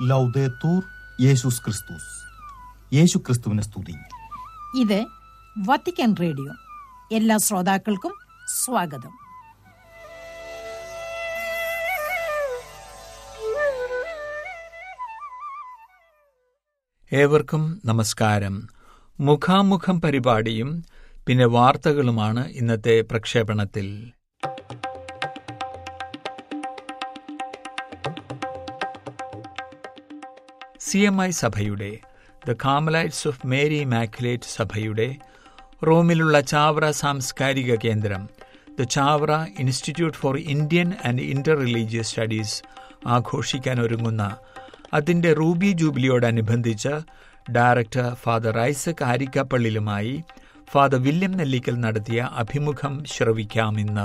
ലൗദേത്തൂർ യേശുസ് ക്രിസ്തുസ് യേശു ക്രിസ്തുവിനെ സ്തുതി ഇത് വത്തിക്കാൻ റേഡിയോ എല്ലാ ശ്രോതാക്കൾക്കും സ്വാഗതം ഏവർക്കും നമസ്കാരം മുഖാമുഖം പരിപാടിയും പിന്നെ വാർത്തകളുമാണ് ഇന്നത്തെ പ്രക്ഷേപണത്തിൽ സി എം ഐ സഭയുടെ the Carmelites of Mary Immaculate സഭയുടെ റോമിലുള്ള ചാവറ സാംസ്കാരിക കേന്ദ്രം the Chavara Institute for Indian and Inter Religious Studies ആഘോഷിക്കാൻ ഒരുങ്ങുന്ന അതിന്റെ റൂബി ജൂബിലിയോടനുബന്ധിച്ച് ഡയറക്ടർ ഫാദർ ഐസക് ആരിക്കപ്പള്ളിലുമായി ഫാദർ വില്യം നെല്ലിക്കൽ നടത്തിയ അഭിമുഖം ശ്രവിക്കാമിന്ന്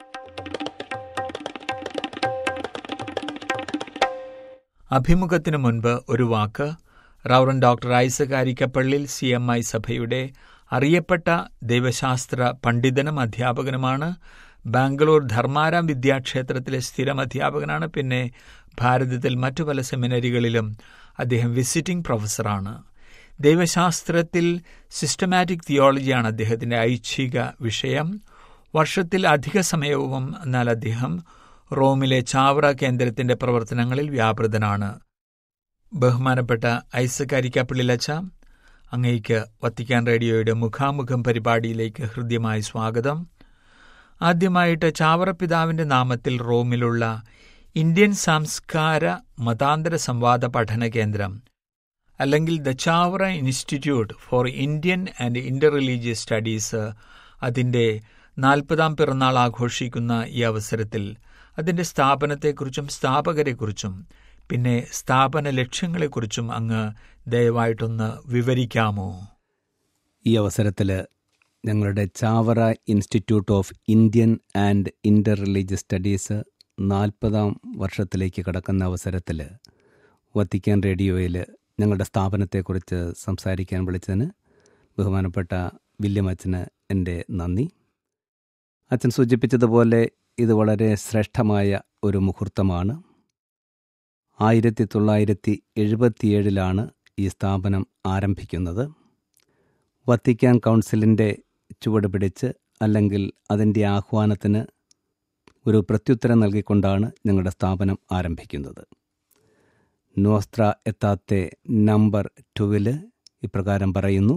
അഭിമുഖത്തിന് മുൻപ് ഒരു വാക്ക് reverend doctor Isaac Arikkappallil C M I സഭയുടെ അറിയപ്പെട്ട ദൈവശാസ്ത്ര പണ്ഡിതനും അധ്യാപകനുമാണ് ബാംഗ്ലൂർ ധർമാരാം വിദ്യാക്ഷേത്രത്തിലെ സ്ഥിരം അധ്യാപകനാണ് പിന്നെ ഭാരതത്തിൽ മറ്റു പല സെമിനറികളിലും അദ്ദേഹം വിസിറ്റിംഗ് പ്രൊഫസറാണ് ദൈവശാസ്ത്രത്തിൽ സിസ്റ്റമാറ്റിക് തിയോളജിയാണ് അദ്ദേഹത്തിന്റെ ഐച്ഛിക വിഷയം വർഷത്തിൽ അധിക സമയവും എന്നാൽ അദ്ദേഹം റോമിലെ ചാവറ കേന്ദ്രത്തിന്റെ പ്രവർത്തനങ്ങളിൽ വ്യാപൃതനാണ് ബഹുമാനപ്പെട്ട ഐസക് അരിക്കാപ്പിള്ളിലച്ച അങ്ങയ്ക്ക് വത്തിക്കാൻ റേഡിയോയുടെ മുഖാമുഖം പരിപാടിയിലേക്ക് ഹൃദ്യമായ സ്വാഗതം ആദ്യമായിട്ട് ചാവറ പിതാവിന്റെ നാമത്തിൽ റോമിലുള്ള ഇന്ത്യൻ സംസ്കാര മതാന്തര സംവാദ പഠന കേന്ദ്രം അല്ലെങ്കിൽ the Chavara Institute for Indian and Inter Religious Studies അതിൻ്റെ നാൽപ്പതാം പിറന്നാൾ ആഘോഷിക്കുന്ന ഈ അവസരത്തിൽ അതിൻ്റെ സ്ഥാപനത്തെക്കുറിച്ചും സ്ഥാപകരെക്കുറിച്ചും പിന്നെ സ്ഥാപന ലക്ഷ്യങ്ങളെക്കുറിച്ചും അങ്ങ് ദയവായിട്ടൊന്ന് വിവരിക്കാമോ ഈ അവസരത്തിൽ ഞങ്ങളുടെ Chavara Institute of Indian and Inter Religious Studies നാൽപ്പതാം വർഷത്തിലേക്ക് കടക്കുന്ന അവസരത്തിൽ വത്തിക്കാൻ റേഡിയോയിൽ ഞങ്ങളുടെ സ്ഥാപനത്തെക്കുറിച്ച് സംസാരിക്കാൻ വിളിച്ചതിന് ബഹുമാനപ്പെട്ട വില്യം അച്ഛന് എൻ്റെ നന്ദി അച്ഛൻ സൂചിപ്പിച്ചതുപോലെ ഇത് വളരെ ശ്രേഷ്ഠമായ ഒരു മുഹൂർത്തമാണ് ആയിരത്തി തൊള്ളായിരത്തി എഴുപത്തിയേഴിലാണ് ഈ സ്ഥാപനം ആരംഭിക്കുന്നത് വത്തിക്കാൻ കൗൺസിലിൻ്റെ ചുവട് പിടിച്ച് അല്ലെങ്കിൽ അതിൻ്റെ ആഹ്വാനത്തിന് ഒരു പ്രത്യുത്തരം നൽകിക്കൊണ്ടാണ് ഞങ്ങളുടെ സ്ഥാപനം ആരംഭിക്കുന്നത് നോസ്ത്ര എത്താത്തെ നമ്പർ ടുവിൽ ഇപ്രകാരം പറയുന്നു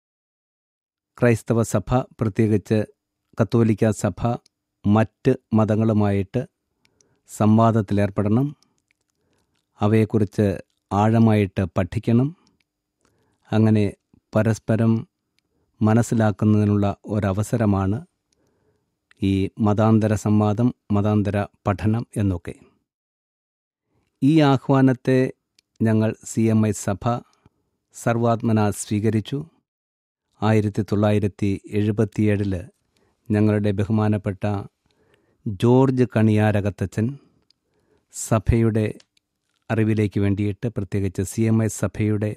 ക്രൈസ്തവ സഭ പ്രത്യേകിച്ച് കത്തോലിക്ക സഭ മറ്റ് മതങ്ങളുമായിട്ട് സംവാദത്തിലേർപ്പെടണം അവയെക്കുറിച്ച് ആഴമായിട്ട് പഠിക്കണം അങ്ങനെ പരസ്പരം മനസ്സിലാക്കുന്നതിനുള്ള ഒരവസരമാണ് ഈ മതാന്തര സംവാദം മതാന്തര പഠനം എന്നൊക്കെ ഈ ആഹ്വാനത്തെ ഞങ്ങൾ സി എം ഐ സഭ സർവാത്മന സ്വീകരിച്ചു ആയിരത്തി തൊള്ളായിരത്തി എഴുപത്തിയേഴിൽ ഞങ്ങളുടെ ബഹുമാനപ്പെട്ട ജോർജ് കണിയാരകത്തച്ഛൻ സഭയുടെ അറിവിലേക്ക് വേണ്ടിയിട്ട് പ്രത്യേകിച്ച് സി എം ഐ സഭയുടെ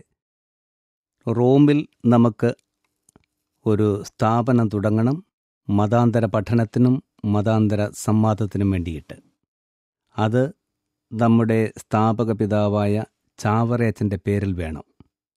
റോമിൽ നമുക്ക് ഒരു സ്ഥാപനം തുടങ്ങണം മതാന്തര പഠനത്തിനും മതാന്തര സംവാദത്തിനും വേണ്ടിയിട്ട് അത് നമ്മുടെ സ്ഥാപക പിതാവായ ചാവറയച്ചൻ്റെ പേരിൽ വേണം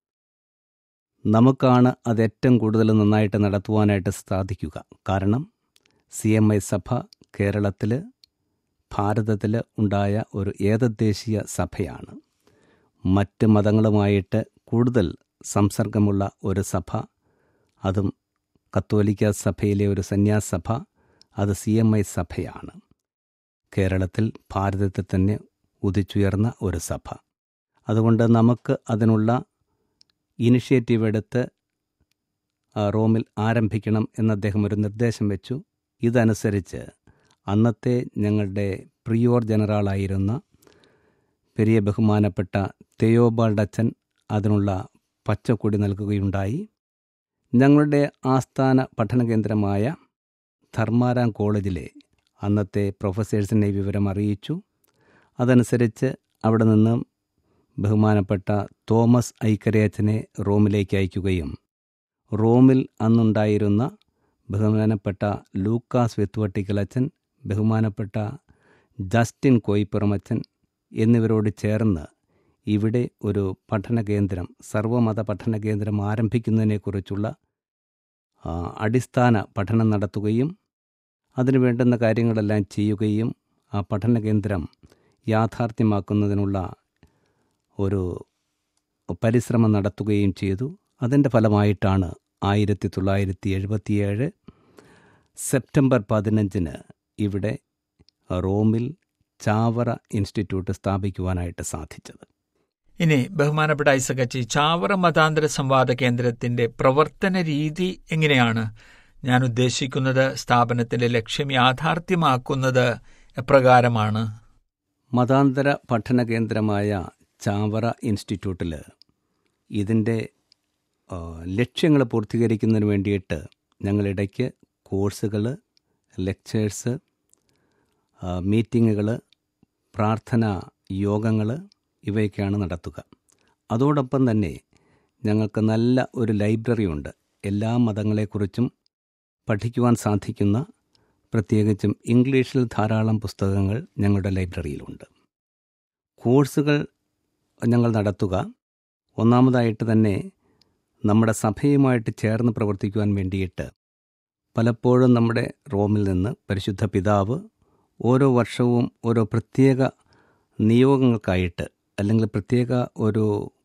നമുക്കാണ് അത് ഏറ്റവും കൂടുതൽ നന്നായിട്ട് നടത്തുവാനായിട്ട് സാധിക്കുക കാരണം സി എം ഐ സഭ കേരളത്തിൽ ഭാരതത്തിൽ ഉണ്ടായ ഒരു ഏകദേശീയ സഭയാണ് മറ്റ് മതങ്ങളുമായിട്ട് കൂടുതൽ സംസർഗമുള്ള ഒരു സഭ അതും കത്തോലിക്ക സഭയിലെ ഒരു സന്യാസഭ അത് സി എം ഐ സഭയാണ് കേരളത്തിൽ ഭാരതത്തിൽ തന്നെ ഉദിച്ചുയർന്ന ഒരു സഭ അതുകൊണ്ട് നമുക്ക് അതിനുള്ള ഇനിഷ്യേറ്റീവ് എടുത്ത് റോമിൽ ആരംഭിക്കണം എന്ന് അദ്ദേഹം ഒരു നിർദ്ദേശം വെച്ചു ഇതനുസരിച്ച് അന്നത്തെ ഞങ്ങളുടെ പ്രിയോർ ജനറലായിരുന്ന പെരിയ ബഹുമാനപ്പെട്ട തെയോബാൾഡച്ചൻ അതിനുള്ള പച്ചക്കൊടി നൽകുകയുണ്ടായി ഞങ്ങളുടെ ആസ്ഥാന പഠന കേന്ദ്രമായ ധർമാരാം കോളേജിലെ അന്നത്തെ പ്രൊഫസേഴ്സിനെ വിവരം അറിയിച്ചു അതനുസരിച്ച് അവിടെ നിന്നും ബഹുമാനപ്പെട്ട തോമസ് ഐക്കരയച്ചനെ റോമിലേക്ക് അയക്കുകയും റോമിൽ അന്നുണ്ടായിരുന്ന ബഹുമാനപ്പെട്ട ലൂക്കാസ് വെത്തുവട്ടിക്കലച്ചൻ ബഹുമാനപ്പെട്ട ജസ്റ്റിൻ കോയിപ്പുറമച്ചൻ എന്നിവരോട് ചേർന്ന് ഇവിടെ ഒരു പഠന കേന്ദ്രം സർവമത പഠന കേന്ദ്രം ആരംഭിക്കുന്നതിനെക്കുറിച്ചുള്ള ആ, അടിസ്ഥാന പഠനം നടത്തുകയും അതിനു വേണ്ടുന്ന കാര്യങ്ങളെല്ലാം ചെയ്യുകയും ആ പഠന കേന്ദ്രം യാഥാർത്ഥ്യമാക്കുന്നതിനുള്ള ഒരു പരിശ്രമം നടത്തുകയും ചെയ്തു അതിൻ്റെ ഫലമായിട്ടാണ് ആയിരത്തി തൊള്ളായിരത്തി എഴുപത്തിയേഴ് സെപ്റ്റംബർ പതിനഞ്ചിന് ഇവിടെ റോമിൽ ചാവറ ഇൻസ്റ്റിറ്റ്യൂട്ട് സ്ഥാപിക്കുവാനായിട്ട് സാധിച്ചത് ഇനി ബഹുമാനപ്പെട്ട ഐസകച്ചി ചാവറ മതാന്തര സംവാദ കേന്ദ്രത്തിന്റെ പ്രവർത്തന രീതി എങ്ങനെയാണ് ഞാൻ ഉദ്ദേശിക്കുന്നത് സ്ഥാപനത്തിന്റെ ലക്ഷ്യം യാഥാർത്ഥ്യമാക്കുന്നത് എപ്രകാരമാണ് മതാന്തര പഠന കേന്ദ്രമായ ചാവറ ഇൻസ്റ്റിറ്റ്യൂട്ടിൽ ഇതിൻ്റെ ലക്ഷ്യങ്ങൾ പൂർത്തീകരിക്കുന്നതിന് വേണ്ടിയിട്ട് ഞങ്ങളിടയ്ക്ക് കോഴ്സുകൾ ലെക്ചേഴ്സ് മീറ്റിങ്ങുകൾ പ്രാർത്ഥനാ യോഗങ്ങൾ ഇവയൊക്കെയാണ് നടത്തുക അതോടൊപ്പം തന്നെ ഞങ്ങൾക്ക് നല്ല ഒരു ലൈബ്രറി ഉണ്ട് എല്ലാ മതങ്ങളെക്കുറിച്ചും പഠിക്കുവാൻ സാധിക്കുന്ന പ്രത്യേകിച്ചും ഇംഗ്ലീഷിൽ ധാരാളം പുസ്തകങ്ങൾ ഞങ്ങളുടെ ലൈബ്രറിയിലുണ്ട് കോഴ്സുകൾ ഞങ്ങൾ നടത്തുക ഒന്നാമതായിട്ട് തന്നെ നമ്മുടെ സഭയുമായിട്ട് ചേർന്ന് പ്രവർത്തിക്കുവാൻ വേണ്ടിയിട്ട് പലപ്പോഴും നമ്മുടെ റോമിൽ നിന്ന് പരിശുദ്ധ പിതാവ് ഓരോ വർഷവും ഓരോ പ്രത്യേക നിയോഗങ്ങൾക്കായിട്ട് അല്ലെങ്കിൽ പ്രത്യേക ഒരു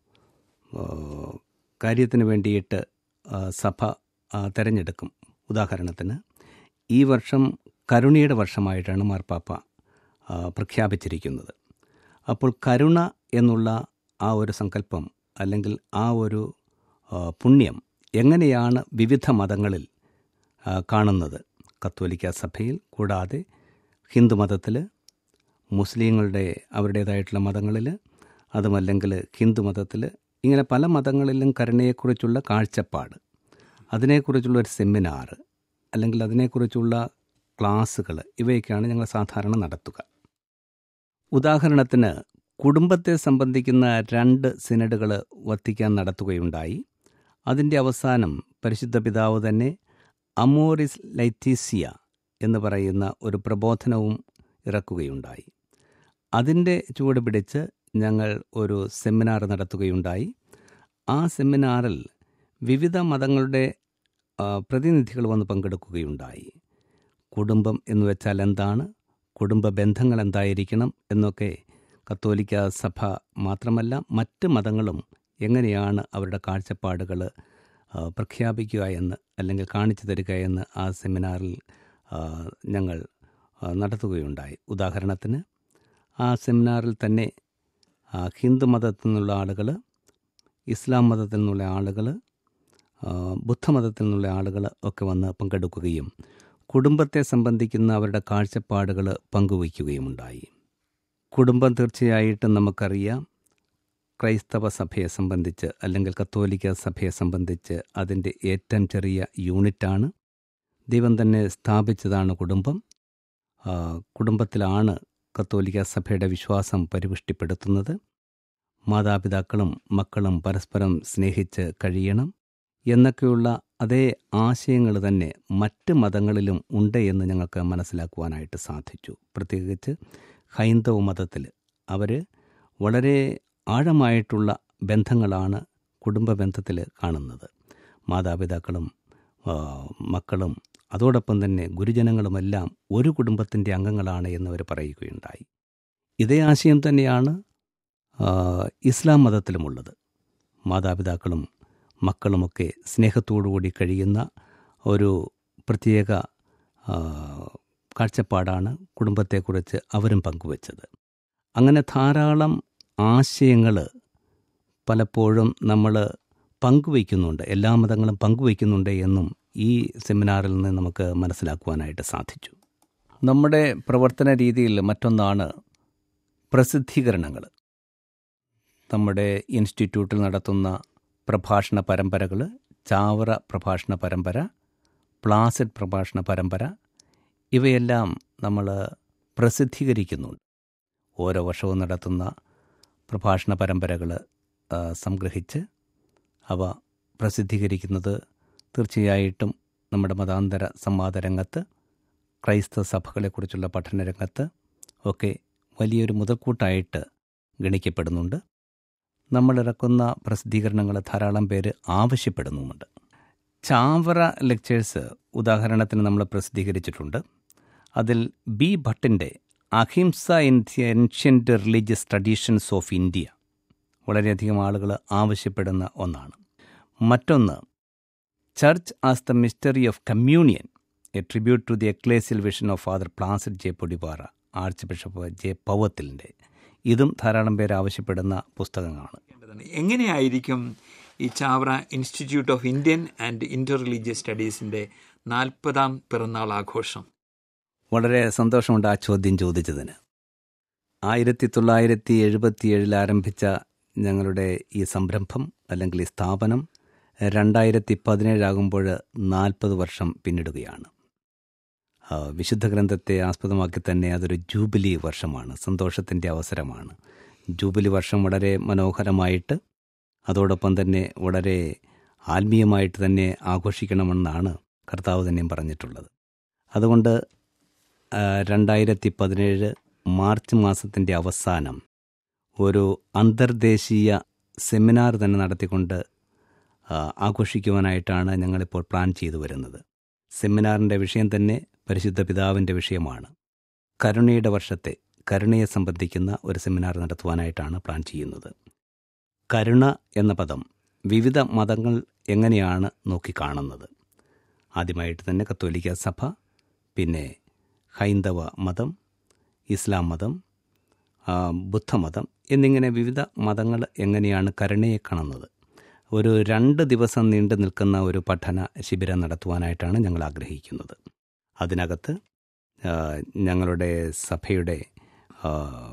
ആ, കാര്യത്തിന് വേണ്ടിയിട്ട് ആ, സഭ ആ, തിരഞ്ഞെടുക്കും ഉദാഹരണത്തിന് ഈ വർഷം കരുണയുടെ വർഷമായിട്ടാണ് മാർപ്പാപ്പ ആ, പ്രഖ്യാപിച്ചിരിക്കുന്നത് അപ്പോൾ കരുണ എന്നുള്ള ആ ഒരു സങ്കല്പം അല്ലെങ്കിൽ ആ ഒരു ആ, പുണ്യം എങ്ങനെയാണ് വിവിധ മതങ്ങളിൽ ആ, കാണുന്നത് കത്തോലിക്ക സഭയിൽ കൂടാതെ ഹിന്ദുമതത്തിൽ മുസ്ലിങ്ങളുടെ അവരുടേതായിട്ടുള്ള മതങ്ങളിൽ അതുമല്ലെങ്കിൽ ഹിന്ദുമതത്തിൽ ഇങ്ങനെ പല മതങ്ങളിലും കരുണയെക്കുറിച്ചുള്ള കാഴ്ചപ്പാട് അതിനെക്കുറിച്ചുള്ള ഒരു സെമിനാർ അല്ലെങ്കിൽ അതിനെക്കുറിച്ചുള്ള ക്ലാസ്സുകൾ ഇവയൊക്കെയാണ് ഞങ്ങൾ സാധാരണ നടത്തുക ഉദാഹരണത്തിന് കുടുംബത്തെ സംബന്ധിക്കുന്ന രണ്ട് സിനഡുകൾ വത്തിക്കാൻ നടത്തുകയുണ്ടായി അതിൻ്റെ അവസാനം പരിശുദ്ധ പിതാവ് തന്നെ അമോറിസ് ലൈറ്റീസിയ എന്ന് പറയുന്ന ഒരു പ്രബോധനവും ഇറക്കുകയുണ്ടായി അതിൻ്റെ ചുവട് പിടിച്ച് ഞങ്ങൾ ഒരു സെമിനാർ നടത്തുകയുണ്ടായി ആ സെമിനാറിൽ വിവിധ മതങ്ങളുടെ ആ, പ്രതിനിധികൾ വന്ന് പങ്കെടുക്കുകയുണ്ടായി കുടുംബം എന്ന് വെച്ചാൽ എന്താണ് കുടുംബ ബന്ധങ്ങൾ എന്തായിരിക്കണം എന്നൊക്കെ കത്തോലിക്ക സഭ മാത്രമല്ല മറ്റ് മതങ്ങളും എങ്ങനെയാണ് അവരുടെ കാഴ്ചപ്പാടുകൾ ആ, പ്രഖ്യാപിക്കുക എന്ന് അല്ലെങ്കിൽ കാണിച്ചു തരിക എന്ന് ആ സെമിനാറിൽ ആ, ഞങ്ങൾ ആ, നടത്തുകയുണ്ടായി ഉദാഹരണത്തിന് ആ സെമിനാറിൽ തന്നെ ആ, ഹിന്ദു മതത്തിൽ നിന്നുള്ള ആളുകൾ ഇസ്ലാം മതത്തിൽ നിന്നുള്ള ആളുകൾ ബുദ്ധമതത്തിൽ നിന്നുള്ള ആളുകൾ ഒക്കെ വന്ന് പങ്കെടുക്കുകയും കുടുംബത്തെ സംബന്ധിക്കുന്ന അവരുടെ കാഴ്ചപ്പാടുകൾ പങ്കുവയ്ക്കുകയുമുണ്ടായി കുടുംബം തീർച്ചയായിട്ടും നമുക്കറിയാം ക്രൈസ്തവ സഭയെ സംബന്ധിച്ച് അല്ലെങ്കിൽ കത്തോലിക്ക സഭയെ സംബന്ധിച്ച് അതിൻ്റെ ഏറ്റവും ചെറിയ യൂണിറ്റാണ് ദൈവം തന്നെ സ്ഥാപിച്ചതാണ് കുടുംബം ആ, കുടുംബത്തിലാണ് കത്തോലിക്ക സഭയുടെ വിശ്വാസം പരിപുഷ്ടിപ്പെടുത്തുന്നത് മാതാപിതാക്കളും മക്കളും പരസ്പരം സ്നേഹിച്ച് കഴിയണം എന്നൊക്കെയുള്ള അതേ ആശയങ്ങൾ തന്നെ മറ്റ് മതങ്ങളിലും ഉണ്ട് എന്ന് ഞങ്ങൾക്ക് മനസ്സിലാക്കുവാനായിട്ട് സാധിച്ചു പ്രത്യേകിച്ച് ഹൈന്ദവ മതത്തിൽ അവർ വളരെ ആഴമായിട്ടുള്ള ബന്ധങ്ങളാണ് കുടുംബ ബന്ധത്തിൽ കാണുന്നത് മാതാപിതാക്കളും ആ, മക്കളും അതോടൊപ്പം തന്നെ ഗുരുജനങ്ങളുമെല്ലാം ഒരു കുടുംബത്തിൻ്റെ അംഗങ്ങളാണ് എന്നവർ പറയുകയുണ്ടായി ഇതേ ആശയം തന്നെയാണ് ആ, ഇസ്ലാം മതത്തിലുമുള്ളത് മാതാപിതാക്കളും മക്കളുമൊക്കെ സ്നേഹത്തോടുകൂടി കഴിയുന്ന ഒരു പ്രത്യേക ആ, കാഴ്ചപ്പാടാണ് കുടുംബത്തെക്കുറിച്ച് അവരും പങ്കുവച്ചത് അങ്ങനെ ധാരാളം ആശയങ്ങൾ പലപ്പോഴും നമ്മൾ പങ്കുവയ്ക്കുന്നുണ്ട് എല്ലാ മതങ്ങളും പങ്കുവയ്ക്കുന്നുണ്ട് എന്നും ഈ സെമിനാറിൽ നിന്ന് നമുക്ക് മനസ്സിലാക്കുവാനായിട്ട് സാധിച്ചു നമ്മുടെ പ്രവർത്തന രീതിയിൽ മറ്റൊന്നാണ് പ്രസിദ്ധീകരണങ്ങൾ നമ്മുടെ ഇൻസ്റ്റിറ്റ്യൂട്ടിൽ നടത്തുന്ന പ്രഭാഷണ പരമ്പരകൾ ചാവറ പ്രഭാഷണ പരമ്പര പ്ലാസിഡ് പ്രഭാഷണ പരമ്പര ഇവയെല്ലാം നമ്മൾ പ്രസിദ്ധീകരിക്കുന്നുണ്ട് ഓരോ വർഷവും നടത്തുന്ന പ്രഭാഷണ പരമ്പരകൾ ആ, സംഗ്രഹിച്ച് അവ പ്രസിദ്ധീകരിക്കുന്നത് തീർച്ചയായിട്ടും നമ്മുടെ മതാന്തര സംവാദ രംഗത്ത് ക്രൈസ്തവ സഭകളെക്കുറിച്ചുള്ള പഠന രംഗത്ത് ഒക്കെ വലിയൊരു മുതൽക്കൂട്ടായിട്ട് ഗണിക്കപ്പെടുന്നുണ്ട് നമ്മൾ ഇറക്കുന്ന പ്രസിദ്ധീകരണങ്ങൾ ധാരാളം പേര് ആവശ്യപ്പെടുന്നുമുണ്ട് ചാവറ ലെക്ചേഴ്സ് ഉദാഹരണത്തിന് നമ്മൾ പ്രസിദ്ധീകരിച്ചിട്ടുണ്ട് അതിൽ ബി ഭട്ടിൻ്റെ Ahimsa in the Ancient Religious Traditions of India വളരെയധികം ആളുകൾ ആവശ്യപ്പെടുന്ന ഒന്നാണ് മറ്റൊന്ന് Church as the Mystery of Communion a Tribute to the Ecclesial Vision of father Placid J Podipara archbishop J പൗവത്തിലിൻ്റെ ഇതും ധാരാളം പേര് ആവശ്യപ്പെടുന്ന പുസ്തകങ്ങളാണ് എങ്ങനെയായിരിക്കും ഈ Chavara Institute of Indian and Inter Religious സ്റ്റഡീസിന്റെ നാൽപ്പതാം പിറന്നാൾ ആഘോഷം വളരെ സന്തോഷമുണ്ട് ആ ചോദ്യം ചോദിച്ചതിന് ആയിരത്തി തൊള്ളായിരത്തി എഴുപത്തിയേഴിൽ ആരംഭിച്ച ഞങ്ങളുടെ ഈ സംരംഭം അല്ലെങ്കിൽ ഈ സ്ഥാപനം രണ്ടായിരത്തി പതിനേഴാകുമ്പോൾ നാൽപ്പത് വർഷം പിന്നിടുകയാണ് ആ, വിശുദ്ധ ഗ്രന്ഥത്തെ ആസ്പദമാക്കി തന്നെ അതൊരു ജൂബിലി വർഷമാണ് സന്തോഷത്തിൻ്റെ അവസരമാണ് ജൂബിലി വർഷം വളരെ മനോഹരമായിട്ട് അതോടൊപ്പം തന്നെ വളരെ ആത്മീയമായിട്ട് തന്നെ ആഘോഷിക്കണമെന്നാണ് കർത്താവ് തന്നെയും പറഞ്ഞിട്ടുള്ളത് അതുകൊണ്ട് രണ്ടായിരത്തി പതിനേഴ് മാർച്ച് മാസത്തിൻ്റെ അവസാനം ഒരു അന്തർദേശീയ സെമിനാർ തന്നെ നടത്തിക്കൊണ്ട് ആ, ആഘോഷിക്കുവാനായിട്ടാണ് ഞങ്ങളിപ്പോൾ പ്ലാൻ ചെയ്തു വരുന്നത് സെമിനാറിൻ്റെ വിഷയം തന്നെ പരിശുദ്ധ പിതാവിൻ്റെ വിഷയമാണ് കരുണയുടെ വർഷത്തെ കരുണയെ സംബന്ധിക്കുന്ന ഒരു സെമിനാർ നടത്തുവാനായിട്ടാണ് പ്ലാൻ ചെയ്യുന്നത് കരുണ എന്ന പദം വിവിധ മതങ്ങൾ എങ്ങനെയാണ് നോക്കിക്കാണുന്നത് ആദ്യമായിട്ട് തന്നെ കത്തോലിക്ക സഭ പിന്നെ ഹൈന്ദവ മതം ഇസ്ലാം മതം ആ, ബുദ്ധമതം എന്നിങ്ങനെ വിവിധ മതങ്ങൾ എങ്ങനെയാണ് കരുണയെ കാണുന്നത് ഒരു രണ്ട് ദിവസം നീണ്ടു നിൽക്കുന്ന ഒരു പഠന ശിബിരം നടത്തുവാനായിട്ടാണ് ഞങ്ങൾ ആഗ്രഹിക്കുന്നത് അതിനകത്ത് ആ, ഞങ്ങളുടെ സഭയുടെ ആ,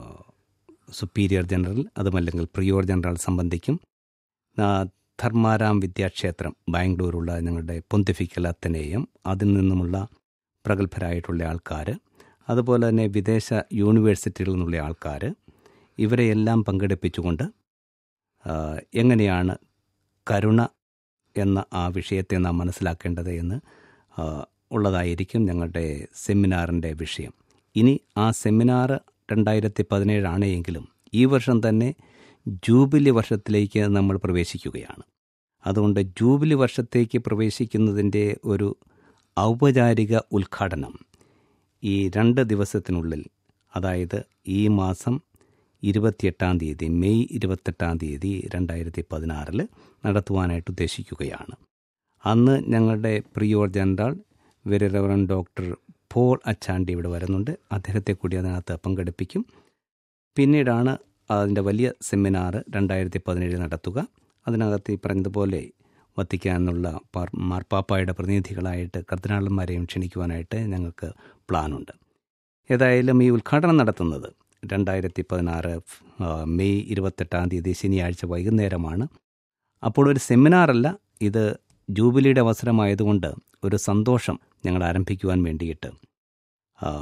സുപ്പീരിയർ ജനറൽ അതുമല്ലെങ്കിൽ പ്രിയോർ ജനറൽ സംബന്ധിക്കും ആ, ധർമാരാം വിദ്യാക്ഷേത്രം ബാംഗ്ലൂരുള്ള ഞങ്ങളുടെ പൊന്തിഫിക്കൽ അത്തനേയം അതിൽ നിന്നുമുള്ള പ്രഗത്ഭരായിട്ടുള്ള ആൾക്കാർ അതുപോലെ തന്നെ വിദേശ യൂണിവേഴ്സിറ്റികളിൽ നിന്നുള്ള ആൾക്കാർ ഇവരെയെല്ലാം പങ്കെടുപ്പിച്ചുകൊണ്ട് ആ, എങ്ങനെയാണ് കരുണ എന്ന ആ വിഷയത്തെ നാം മനസ്സിലാക്കേണ്ടത് എന്ന് ആ, ഉള്ളതായിരിക്കും ഞങ്ങളുടെ സെമിനാറിൻ്റെ വിഷയം ഇനി ആ സെമിനാർ രണ്ടായിരത്തി പതിനേഴാണ് എങ്കിലും ഈ വർഷം തന്നെ ജൂബിലി വർഷത്തിലേക്ക് നമ്മൾ പ്രവേശിക്കുകയാണ് അതുകൊണ്ട് ജൂബിലി വർഷത്തേക്ക് പ്രവേശിക്കുന്നതിൻ്റെ ഒരു ഔപചാരിക ഉദ്ഘാടനം ഈ രണ്ട് ദിവസത്തിനുള്ളിൽ അതായത് ഈ മാസം ഇരുപത്തിയെട്ടാം തീയതി മെയ് ഇരുപത്തെട്ടാം തീയതി രണ്ടായിരത്തി പതിനാറിൽ നടത്തുവാനായിട്ട് ഉദ്ദേശിക്കുകയാണ് അന്ന് ഞങ്ങളുടെ prior general very reverend doctor Paul Achandy ഇവിടെ വരുന്നുണ്ട് അദ്ദേഹത്തെ കൂടി അതിനകത്ത് പങ്കെടുപ്പിക്കും പിന്നീടാണ് അതിൻ്റെ വലിയ സെമിനാർ രണ്ടായിരത്തി പതിനേഴ് നടത്തുക അതിനകത്ത് ഈ പറഞ്ഞതുപോലെ വത്തിക്കാനുള്ള പാർ- മാർപ്പാപ്പായുടെ പ്രതിനിധികളായിട്ട് കർദിനാളന്മാരെയും ക്ഷണിക്കുവാനായിട്ട് ഞങ്ങൾക്ക് പ്ലാനുണ്ട് ഏതായാലും ഈ ഉദ്ഘാടനം നടത്തുന്നത് രണ്ടായിരത്തി പതിനാറ് മെയ് ഇരുപത്തെട്ടാം തീയതി ശനിയാഴ്ച വൈകുന്നേരമാണ് അപ്പോൾ ഒരു സെമിനാറല്ല ഇത് ജൂബിലിയുടെ അവസരമായതുകൊണ്ട് ഒരു സന്തോഷം ഞങ്ങൾ ആരംഭിക്കുവാൻ വേണ്ടിയിട്ട് ആ,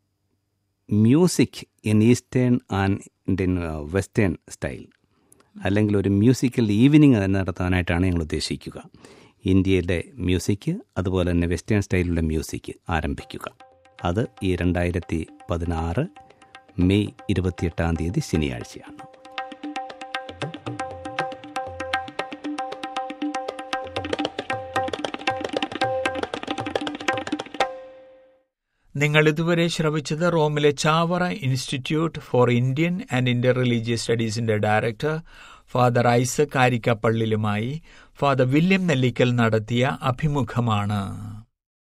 music in eastern and in western style അല്ലെങ്കിൽ ഒരു മ്യൂസിക്കൽ ഈവനിങ് തന്നെ നടത്താനായിട്ടാണ് ഞങ്ങൾ ഉദ്ദേശിക്കുക ഇന്ത്യയിലെ മ്യൂസിക് അതുപോലെ തന്നെ വെസ്റ്റേൺ സ്റ്റൈലിലുള്ള മ്യൂസിക് ആരംഭിക്കുക അത് ഈ രണ്ടായിരത്തി പതിനാറ് മെയ് ഇരുപത്തിയെട്ടാം തീയതി ശനിയാഴ്ചയാണ് നിങ്ങൾ ഇതുവരെ ശ്രവിച്ചത് റോമിലെ Chavara Institute for Indian and Inter Religious സ്റ്റഡീസിന്റെ ഡയറക്ടർ ഫാദർ ഐസക് ആരിക്കപ്പള്ളിലുമായി ഫാദർ വില്യം നെല്ലിക്കൽ നടത്തിയ അഭിമുഖമാണ്